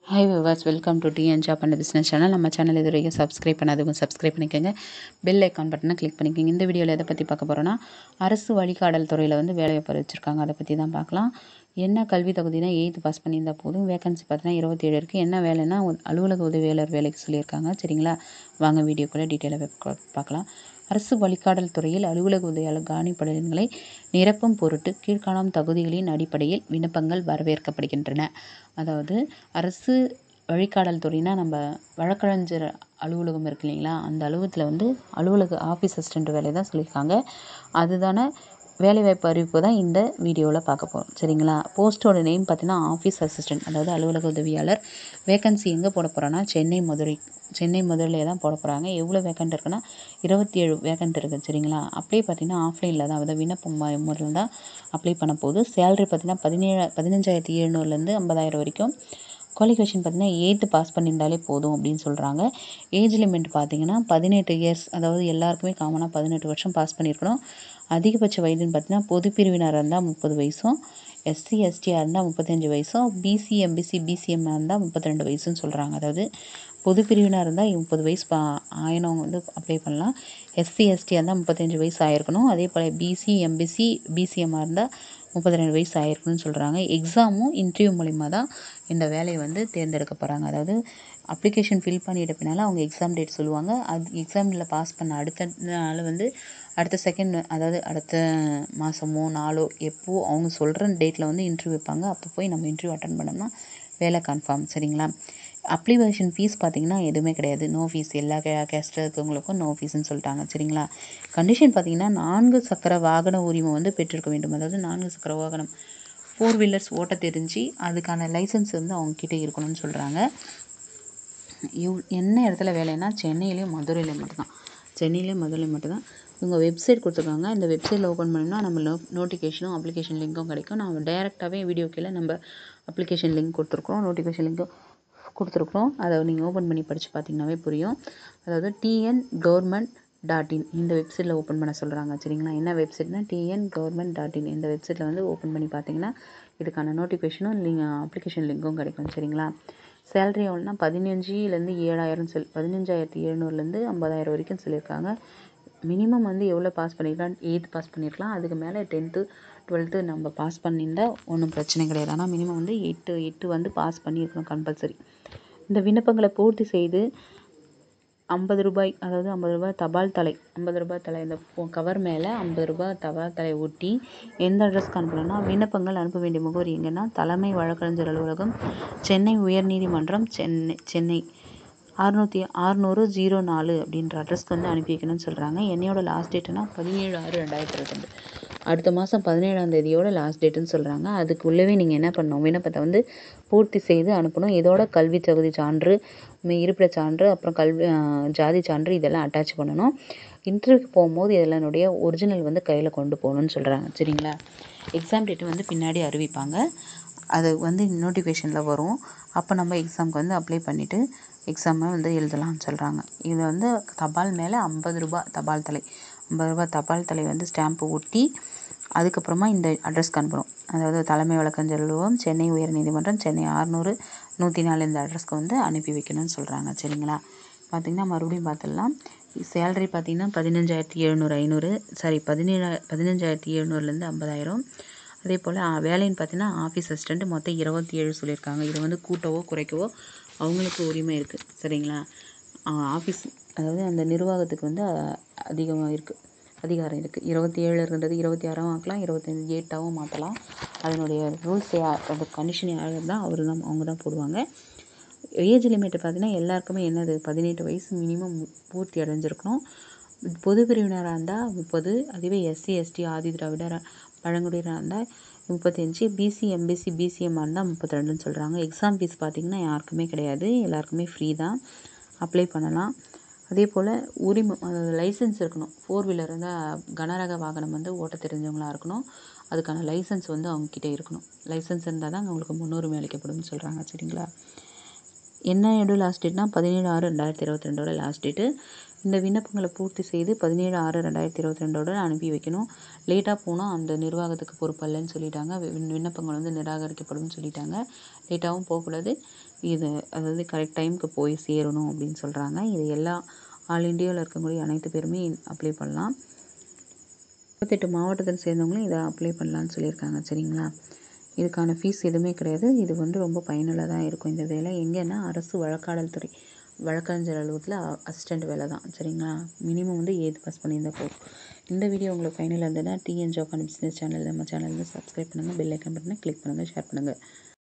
hi விவாஸ் welcome to TN job and business channel நம்ம channel இது வரைக்கும் சப்ஸ்கிரைப் பண்ணாதவங்க சப்ஸ்கிரைப் பண்ணிக்கோங்க பெல் ஐக்கான் பட்டனை கிளிக் பண்ணிக்கோங்க இந்த வீடியோவில் எதை பற்றி பார்க்க போகிறோன்னா அரசு வழிகாடல் துறையில் வந்து வேலைவாய்ப்பு வச்சுருக்காங்க அதை பற்றி தான் பார்க்கலாம் என்ன கல்வி தகுதினா எயித்து பாஸ் பண்ணியிருந்தா போதும் வேகன்சி பார்த்தீங்கன்னா இருபத்தி ஏழு இருக்குது என்ன வேலைன்னா உ- அலுவலக உதவியாளர் வேலைக்கு சொல்லியிருக்காங்க சரிங்களா வாங்க வீடியோக்குள்ளே டீட்டெயிலாக பார்க்கலாம் அரசு வழிகாடல் துறையில் அலுவலக உதவியாளர் காணி பணியிடங்களை நிரப்பும் பொருட்டு கீழ்காணும் தகுதிகளின் அடிப்படையில் விண்ணப்பங்கள் வரவேற்கப்படுகின்றன அதாவது அரசு வழிகாடல் துறைனா நம்ம வழக்கறிஞர் அலுவலகம் இருக்கு இல்லைங்களா அந்த அலுவலகத்தில் வந்து அலுவலக ஆஃபீஸ் அசிஸ்டண்ட் வேலை தான் சொல்லியிருக்காங்க அதுதான வேலைவாய்ப்பு அறிவிப்பு தான் இந்த வீடியோவில் பார்க்க போகிறோம் சரிங்களா போஸ்ட்டோட நேம் பார்த்தீங்கன்னா ஆஃபீஸ் அசிஸ்டண்ட் அதாவது அலுவலக உதவியாளர் வேகன்சி எங்கே போட போகிறோன்னா சென்னை மதுரை சென்னை மதுரையிலே தான் போட போகிறாங்க எவ்வளோ வேக்கண்ட் இருக்குன்னா இருபத்தி ஏழு வேக்கண்ட் இருக்குது சரிங்களா அப்ளை பார்த்தீங்கன்னா ஆஃப்லைனில் தான் அதாவது விண்ணப்பம் மு- முறையில் தான் அப்ளை பண்ண போகுது சேலரி பார்த்தீங்கன்னா பதினேழு பதினஞ்சாயிரத்தி எழுநூறுலேருந்து ஐம்பதாயிரம் வரைக்கும் குவாலிஃபிகேஷன் பார்த்தீங்கன்னா எயித்து பாஸ் பண்ணியிருந்தாலே போதும் அப்படின்னு சொல்கிறாங்க ஏஜ் லிமிட் பார்த்தீங்கன்னா பதினெட்டு இயர்ஸ் அதாவது எல்லாருக்குமே காமனாக பதினெட்டு வருஷம் பாஸ் பண்ணியிருக்கணும் அதிகபட்ச வயதுன்னு பார்த்தீங்கன்னா பொது பிரிவினராக இருந்தால் முப்பது வயசும் எஸ்சி எஸ்டியாக இருந்தால் முப்பத்தஞ்சு வயசும் பிசி எம்பிசி பிசிஎம்மாக இருந்தால் முப்பத்தி ரெண்டு வயசுன்னு சொல்கிறாங்க அதாவது பொது பிரிவினாக இருந்தால் முப்பது வயசு பா ஆயினவங்க வந்து அப்ளை பண்ணலாம் எஸ்சி எஸ்டியாக இருந்தால் முப்பத்தஞ்சு வயசு ஆயிருக்கணும் அதே போல் பிசி எம்பிசி பிசிஎம்மாக இருந்தால் முப்பத்தி ரெண்டு வயசு ஆயிருக்கணும்னு சொல்கிறாங்க எக்ஸாமும் இன்டர்வியூ மூலிமா தான் இந்த வேலையை வந்து தேர்ந்தெடுக்க போகிறாங்க அதாவது அப்ளிகேஷன் ஃபில் பண்ணிட்ட பின்னால் அவங்க எக்ஸாம் டேட் சொல்லுவாங்க அது எக்ஸாமில் பாஸ் பண்ண அடுத்த நாள் வந்து அடுத்த செகண்ட் அதாவது அடுத்த மாதமோ நாளோ எப்போ அவங்க சொல்கிற டேட்டில் வந்து இன்டர்வியூ வைப்பாங்க அப்போ போய் நம்ம இன்டர்வியூ அட்டன் பண்ணோம்னா வேலை கன்ஃபார்ம் சரிங்களா அப்ளிகேஷன் ஃபீஸ் பார்த்தீங்கன்னா எதுவுமே கிடையாது நோ ஃபீஸ் எல்லா கே கேஸ்ட்டில் இருக்கவங்களுக்கும் நோ ஃபீஸ்னு சொல்லிட்டாங்க சரிங்களா கண்டிஷன் பார்த்தீங்கன்னா நான்கு சக்கர வாகன உரிமம் வந்து பெற்றிருக்க வேண்டும் அதாவது நான்கு சக்கர வாகனம் ஃபோர் வீலர்ஸ் ஓட்ட தெரிஞ்சு அதுக்கான லைசன்ஸ் வந்து அவங்க கிட்ட இருக்கணும்னு சொல்கிறாங்க இவ் என்ன இடத்துல வேலைன்னா சென்னையிலையும் மதுரையிலையும் மட்டும்தான் சென்னையிலையும் மதுரையிலையும் மட்டும்தான் இவங்க வெப்சைட் கொடுத்துருக்காங்க இந்த வெப்சைட்டில் ஓப்பன் பண்ணோம்னா நம்ம நோ நோட்டிஃபிகேஷனும் அப்ளிகேஷன் லிங்க்கும் கிடைக்கும் நம்ம டேரெக்டாகவே வீடியோ கீழே நம்ம அப்ளிகேஷன் லிங்க் கொடுத்துருக்குறோம் நோட்டிஃபிகேஷன் லிங்க்கும் கொடுத்துருக்குறோம் அதை நீங்கள் ஓப்பன் பண்ணி படித்து பார்த்தீங்கன்னாவே புரியும் அதாவது டிஎன் கவர்மெண்ட் டாட் இன் இந்த வெப்சைட்டில் ஓப்பன் பண்ண சொல்கிறாங்க சரிங்களா என்ன வெப்சைட்னா டிஎன் கவர்மெண்ட் டாட் இன் இந்த வெப்சைட்டில் வந்து ஓப்பன் பண்ணி பார்த்தீங்கன்னா இதுக்கான நோட்டிஃபிகேஷனும் லிங்க் அப்ளிகேஷன் லிங்க்கும் கிடைக்கும் சரிங்களா சேலரி எவ்வளோனா பதினஞ்சுலேருந்து ஏழாயிரம் சொல் பதினஞ்சாயிரத்தி எழுநூறுலேருந்து ஐம்பதாயிரம் வரைக்கும் சொல்லியிருக்காங்க மினிமம் வந்து எவ்வளோ பாஸ் பண்ணிருக்கலாம் எயித் பாஸ் பண்ணியிருக்கலாம் அதுக்கு மேலே டென்த்து டுவெல்த்து நம்ம பாஸ் பண்ணியிருந்தா ஒன்றும் பிரச்சனை கிடையாது ஆனால் மினிமம் வந்து எட்டு எட்டு வந்து பாஸ் பண்ணியிருக்கணும் கம்பல்சரி இந்த விண்ணப்பங்களை பூர்த்தி செய்து ஐம்பது ரூபாய் அதாவது ஐம்பது ரூபாய் தபால் தலை ஐம்பது ரூபாய் தலை இந்த கவர் மேலே ஐம்பது ரூபாய் தபால் தலை ஒட்டி எந்த அட்ரஸ்க்கு அனுப்பணும்னா விண்ணப்பங்கள் அனுப்ப வேண்டிய முகவரி எங்கன்னா தலைமை வழக்கறிஞர் அலுவலகம் சென்னை உயர்நீதிமன்றம் சென்னை சென்னை அறுநூற்றி அறுநூறு ஜீரோ நாலு அப்படின்ற அட்ரஸ்க்கு வந்து அனுப்பி வைக்கணும்னு சொல்கிறாங்க என்னையோட லாஸ்ட் டேட்டுனா பதினேழு ஆறு ரெண்டாயிரத்தி இருபத்தெண்டு அடுத்த மாதம் பதினேழாம் தேதியோட லாஸ்ட் டேட்டுன்னு சொல்கிறாங்க அதுக்குள்ளவே நீங்கள் என்ன பண்ணணும் விண்ணப்பத்தை வந்து பூர்த்தி செய்து அனுப்பணும் இதோட கல்வி தகுதி சான்று மி- இருப்பிடச் சான்று அப்புறம் கல்வி ஆ, ஜாதி சான்று இதெல்லாம் அட்டாச் பண்ணணும் இன்டர்வியூக்கு போகும்போது இதெல்லாம்னுடைய ஒரிஜினல் வந்து கையில் கொண்டு போகணும்னு சொல்கிறாங்க சரிங்களா எக்ஸாம் டேட்டு வந்து பின்னாடி அறிவிப்பாங்க அது வந்து நோட்டிஃபிகேஷனில் வரும் அப்போ நம்ம எக்ஸாமுக்கு வந்து அப்ளை பண்ணிவிட்டு எக்ஸாமை வந்து எழுதலாம்னு சொல்கிறாங்க இது வந்து தபால் மேலே ஐம்பது ரூபாய் தபால் தலை ஐம்பது ரூபாய் தபால் தலை வந்து ஸ்டாம்பு ஒட்டி அதுக்கப்புறமா இந்த அட்ரஸ்க்கு அனுப்பணும் அதாவது தலைமை வழக்கறிஞர் அலுவலகம் சென்னை உயர்நீதிமன்றம் சென்னை ஆறுநூறு நூற்றி நாலு இந்த அட்ரஸ்க்கு வந்து அனுப்பி வைக்கணும்னு சொல்கிறாங்க சரிங்களா பார்த்தீங்கன்னா மறுபடியும் பார்த்துடலாம் சேலரி பார்த்தீங்கன்னா பதினஞ்சாயிரத்தி எழுநூறு ஐநூறு சாரி பதினேழா பதினஞ்சாயிரத்தி எழுநூறுலேருந்து ஐம்பதாயிரம் அதே போல் வேலைன்னு பார்த்தீங்கன்னா ஆஃபீஸ் அசிஸ்டண்ட் மொத்தம் இருபத்தி ஏழு சொல்லியிருக்காங்க இதை வந்து கூட்டவோ குறைக்கவோ அவங்களுக்கு உரிமை இருக்குது சரிங்களா ஆஃபீஸ் அதாவது அந்த நிர்வாகத்துக்கு வந்து அதிகமாக இருக்குது அதிகாரம் இருக்குது இருபத்தி ஏழு இருந்தது இருபத்தி ஆறாவும் ஆக்கலாம் இருபத்தஞ்சி எட்டாவும் மாற்றலாம் அதனுடைய ரூல்ஸ் அந்த கண்டிஷன் யார் தான் அவர் தான் அவங்க தான் போடுவாங்க ஏஜ் லிமிட் பார்த்தீங்கன்னா எல்லாருக்குமே என்னது பதினெட்டு வயசு மினிமம் பூர்த்தி அடைஞ்சிருக்கணும் பொது பிரிவினராக இருந்தால் முப்பது அதுவே எஸ்சி எஸ்டி ஆதி திராவிடர் பழங்குடியினராக இருந்தால் முப்பத்தஞ்சு பிசி எம்பிசி பிசிஎம்மாக இருந்தால் முப்பத்தி ரெண்டுன்னு சொல்கிறாங்க எக்ஸாம் ஃபீஸ் பார்த்திங்கன்னா யாருக்குமே கிடையாது எல்லாருக்குமே ஃப்ரீ தான் அப்ளை பண்ணலாம் அதே போல் உரிமம் அதாவது லைசன்ஸ் இருக்கணும் ஃபோர் வீலர் இருந்தால் கனரக வாகனம் வந்து ஓட்ட தெரிஞ்சவங்களா இருக்கணும் அதுக்கான லைசன்ஸ் வந்து அவங்கக்கிட்ட இருக்கணும் லைசன்ஸ் இருந்தால் தான் அவங்களுக்கு முன்னுரிமை அளிக்கப்படும்னு சொல்கிறாங்க சரிங்களா என்ன எடு லாஸ்ட் டேட்னா பதினேழு ஆறு ரெண்டாயிரத்தி இருபத்தி ரெண்டோட லாஸ்ட் டேட்டு இந்த விண்ணப்பங்களை பூர்த்தி செய்து பதினேழு ஆறு ரெண்டாயிரத்தி இருபத்தி ரெண்டோட அனுப்பி வைக்கணும் லேட்டாக போனால் அந்த நிர்வாகத்துக்கு பொறுப்பல்லன்னு சொல்லிட்டாங்க வி- விண்ணப்பங்கள் வந்து நிராகரிக்கப்படும்னு சொல்லிட்டாங்க லேட்டாகவும் போகக்கூடாது இது அதாவது கரெக்ட் டைமுக்கு போய் சேரணும் அப்படின்னு சொல்கிறாங்க இது எல்லா ஆல் இண்டியாவில் இருக்கக்கூடிய அனைத்து பேருமே அப்ளை பண்ணலாம் முப்பத்தெட்டு மாவட்டத்தில் சேர்ந்தவங்களும் இதை அப்ளை பண்ணலான்னு சொல்லியிருக்காங்க சரிங்களா இதுக்கான ஃபீஸ் எதுவுமே கிடையாது இது வந்து ரொம்ப பயனுள்ளதாக இருக்கும் இந்த வேலை எங்கேன்னா அரசு வழக்காடல் துறை வழக்கறிஞர் அலுவலகத்தில் அசிஸ்டண்ட் வேலை தான் சரிங்களா மினிமம் வந்து ஏது பாஸ் பண்ணியிருந்தா போதும் இந்த வீடியோ உங்களுக்கு ஃபைனலாக இருந்ததுன்னா TN job and business channel நம்ம சேனல் வந்து சப்ஸ்கிரைப் பண்ணுங்கள் பெல் ஐக்கன் பட்டனை கிளிக் பண்ணுங்கள் ஷேர் பண்ணுங்கள்